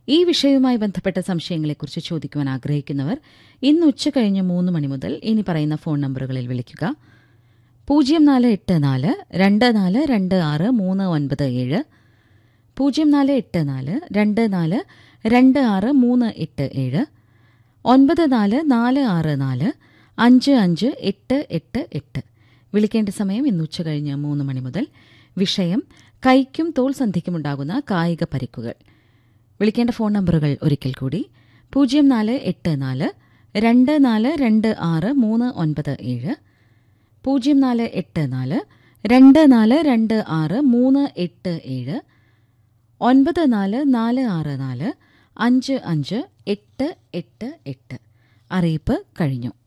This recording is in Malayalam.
ഈ വിഷയവുമായി ബന്ധപ്പെട്ട സംശയങ്ങളെക്കുറിച്ച് ചോദിക്കുവാൻ ആഗ്രഹിക്കുന്നവർ ഇന്ന് ഉച്ച കഴിഞ്ഞ് മൂന്ന് മണി മുതൽ ഇനി പറയുന്ന ഫോൺ നമ്പറുകളിൽ വിളിക്കുക പൂജ്യം നാല് എട്ട് നാല് രണ്ട് നാല് രണ്ട് ആറ് മൂന്ന് ഒൻപത് ഏഴ് പൂജ്യം നാല് എട്ട് നാല് രണ്ട് നാല് രണ്ട് ആറ് മൂന്ന് എട്ട് ഏഴ് ഒൻപത് നാല് നാല് ആറ് നാല് അഞ്ച് അഞ്ച് എട്ട് എട്ട് എട്ട് വിളിക്കേണ്ട സമയം ഇന്ന് ഉച്ച കഴിഞ്ഞ് മൂന്ന് മണി മുതൽ വിഷയം കൈക്കും തോൾ സന്ധിക്കുമുണ്ടാകുന്ന കായിക പരിക്കുകൾ വിളിക്കേണ്ട ഫോൺ നമ്പറുകൾ ഒരിക്കൽ കൂടി പൂജ്യം നാല് എട്ട് നാല് രണ്ട് നാല് രണ്ട് ആറ് മൂന്ന് ഒൻപത് ഏഴ് പൂജ്യം നാല് എട്ട് നാല് രണ്ട് നാല് രണ്ട് ആറ് മൂന്ന് എട്ട് ഏഴ് ഒൻപത് നാല് നാല് ആറ് നാല് അഞ്ച് അഞ്ച് എട്ട് എട്ട് എട്ട് അറിയിപ്പ് കഴിഞ്ഞു